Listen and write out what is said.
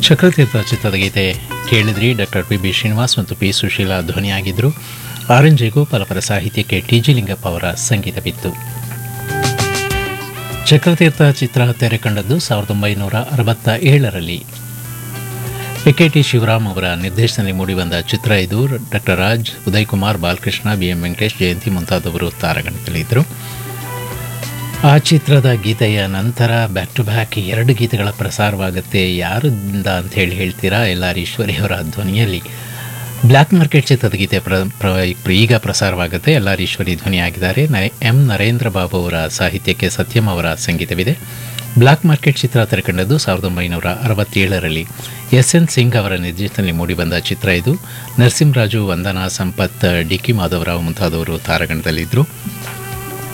ಚಕ್ರತೀರ್ಥ ಚಿತ್ರದ ಗೀತೆ ಕೇಳಿದ್ರಿ doctor P B Srinivas ಮತ್ತು ಪಿ ಸುಶೀಲಾ ಧ್ವನಿಯಾಗಿದ್ದರು ಆರ್ ಎನ್ ಜಯಗೋಪಾಲ್ ಅವರ ಸಾಹಿತ್ಯಕ್ಕೆ ಟಿ ಜಿ ಲಿಂಗಪ್ಪ ಅವರ ಸಂಗೀತವಿತ್ತು ಚಕ್ರತೀರ್ಥ ಚಿತ್ರ ತೆರೆ ಕಂಡದ್ದು ಸಾವಿರದ ಒಂಬೈನೂರ ಅರವತ್ತ ಏಳರಲ್ಲಿ ಕೆ ಟಿ ಶಿವರಾಮ್ ಅವರ ನಿರ್ದೇಶನದಲ್ಲಿ ಮೂಡಿಬಂದ ಚಿತ್ರ ಇದು doctor Raj Uday Kumar Balakrishna B M Venkatesh Jayanthi ಮುಂತಾದವರು ತಾರಗಣದಲ್ಲಿದ್ದರು ಆ ಚಿತ್ರದ ಗೀತೆಯ ನಂತರ ಬ್ಯಾಕ್ ಟು ಬ್ಯಾಕ್ ಎರಡು ಗೀತೆಗಳ ಪ್ರಸಾರವಾಗುತ್ತೆ ಯಾರಿಂದ ಅಂತ ಹೇಳಿ ಹೇಳ್ತೀರಾ ಎಲ್ ಆರ್ ಈಶ್ವರಿ ಅವರ ಧ್ವನಿಯಲ್ಲಿ ಬ್ಲ್ಯಾಕ್ ಮಾರ್ಕೆಟ್ ಚಿತ್ರದ ಗೀತೆ ಪ್ರ ಪ್ರ ಈಗ ಪ್ರಸಾರವಾಗುತ್ತೆ ಎಲ್ ಆರ್ ಈಶ್ವರಿ ಧ್ವನಿಯಾಗಿದ್ದಾರೆ ನ ಎಂ ನರೇಂದ್ರ ಬಾಬು ಅವರ ಸಾಹಿತ್ಯಕ್ಕೆ ಸತ್ಯಂ ಅವರ ಸಂಗೀತವಿದೆ ಬ್ಲ್ಯಾಕ್ ಮಾರ್ಕೆಟ್ ಚಿತ್ರ ತೆರೆಕಂಡದ್ದು ಸಾವಿರದ ಒಂಬೈನೂರ ಅರವತ್ತೇಳರಲ್ಲಿ ಎಸ್ ಎನ್ ಸಿಂಗ್ ಅವರ ನಿರ್ದೇಶನದಲ್ಲಿ ಮೂಡಿಬಂದ ಚಿತ್ರ ಇದು ನರಸಿಂಹರಾಜು ವಂದನಾ ಸಂಪತ್ ಡಿ ಕೆ ಮಾಧವರಾವ್ ಮುಂತಾದವರು ತಾರಗಣದಲ್ಲಿದ್ದರು